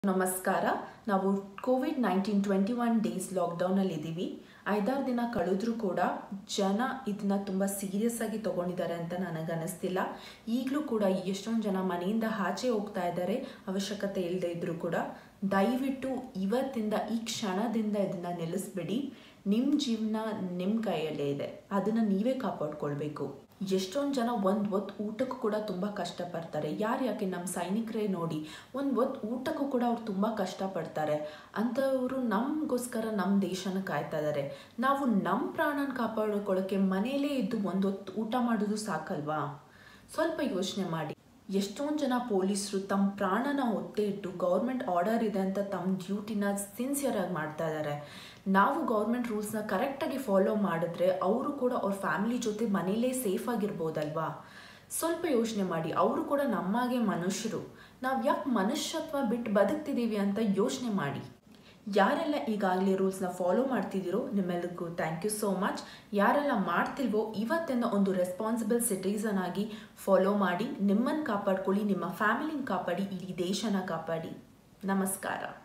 ನಮಸ್ಕಾರ ನಾವು COVID nineteen twenty one days ಲಾಕ್ಡೌನಲ್ಲಿ ಇದ್ದೀವಿ ಐದಾರು ದಿನ ಕಳೆದ್ರೂ ಕೂಡ ಜನ ಇದನ್ನ ತುಂಬ ಸೀರಿಯಸ್ ಆಗಿ ತಗೊಂಡಿದ್ದಾರೆ ಅಂತ ನನಗೆ ಅನಿಸ್ತಿಲ್ಲ ಈಗಲೂ ಕೂಡ ಎಷ್ಟೊಂದು ಜನ ಮನೆಯಿಂದ ಆಚೆ ಹೋಗ್ತಾ ಇದ್ದಾರೆ ಅವಶ್ಯಕತೆ ಇಲ್ಲದೆ ಇದ್ರೂ ಕೂಡ ದಯವಿಟ್ಟು ಇವತ್ತಿಂದ ಈ ಕ್ಷಣದಿಂದ ಇದನ್ನ ನಿಲ್ಲಿಸ್ಬಿಡಿ ನಿಮ್ಮ ಜೀವನ ನಿಮ್ಮ ಕೈಯಲ್ಲೇ ಇದೆ ಅದನ್ನು ನೀವೇ ಕಾಪಾಡ್ಕೊಳ್ಬೇಕು ಎಷ್ಟೊಂದು ಜನ ಒಂದು ಹೊತ್ತು ಊಟಕ್ಕೂ ಕೂಡ ತುಂಬ ಕಷ್ಟಪಡ್ತಾರೆ ಯಾರು ಯಾಕೆ ನಮ್ಮ ಸೈನಿಕರೇ ನೋಡಿ ಒಂದು ಹೊತ್ತು ಊಟಕ್ಕೂ ಕೂಡ ಅವ್ರು ತುಂಬ ಕಷ್ಟಪಡ್ತಾರೆ ಅಂಥವರು ನಮಗೋಸ್ಕರ ನಮ್ಮ ದೇಶನ ಕಾಯ್ತಾ ಇದ್ದಾರೆ ನಾವು ನಮ್ಮ ಪ್ರಾಣನ ಕಾಪಾಡ್ಕೊಳ್ಳೋಕ್ಕೆ ಮನೆಯಲ್ಲೇ ಇದ್ದು ಒಂದು ಹೊತ್ತು ಊಟ ಮಾಡೋದು ಸಾಕಲ್ವಾ ಸ್ವಲ್ಪ ಯೋಚನೆ ಮಾಡಿ ಎಷ್ಟೊಂದು ಜನ ಪೊಲೀಸರು ತಮ್ಮ ಪ್ರಾಣನ ಒತ್ತೆ ಇಟ್ಟು ಗೌರ್ಮೆಂಟ್ ಆರ್ಡರ್ ಇದೆ ಅಂತ ತಮ್ಮ ಡ್ಯೂಟಿನ ಸಿನ್ಸಿಯರಾಗಿ ಮಾಡ್ತಾ ಇದ್ದಾರೆ ನಾವು ಗೌರ್ಮೆಂಟ್ ರೂಲ್ಸ್ನ ಕರೆಕ್ಟಾಗಿ ಫಾಲೋ ಮಾಡಿದ್ರೆ ಅವರು ಕೂಡ ಅವ್ರ ಫ್ಯಾಮಿಲಿ ಜೊತೆ ಮನೇಲೇ ಸೇಫ್ ಆಗಿರ್ಬೋದಲ್ವಾ ಸ್ವಲ್ಪ ಯೋಚನೆ ಮಾಡಿ ಅವರು ಕೂಡ ನಮ್ಮಾಗೆ ಮನುಷ್ಯರು ನಾವು ಯಾಕೆ ಮನುಷ್ಯತ್ವ ಬಿಟ್ಟು ಬದುಕ್ತಿದ್ದೀವಿ ಅಂತ ಯೋಚನೆ ಮಾಡಿ ಯಾರೆಲ್ಲ ಈಗಾಗಲೇ ರೂಲ್ಸ್ನ ಫಾಲೋ ಮಾಡ್ತಿದ್ದೀರೋ ನಿಮ್ಮೆಲ್ಲರಿಗೂ ಥ್ಯಾಂಕ್ ಯು ಸೋ ಮಚ್ ಯಾರೆಲ್ಲ ಮಾಡ್ತಿಲ್ವೋ ಇವತ್ತಿಂದ ಒಂದು ರೆಸ್ಪಾನ್ಸಿಬಲ್ ಸಿಟಿಸನ್ ಆಗಿ ಫಾಲೋ ಮಾಡಿ ನಿಮ್ಮನ್ನು ಕಾಪಾಡ್ಕೊಳ್ಳಿ ನಿಮ್ಮ ಫ್ಯಾಮಿಲಿನ ಕಾಪಾಡಿ ಇಡೀ ದೇಶನ ಕಾಪಾಡಿ ನಮಸ್ಕಾರ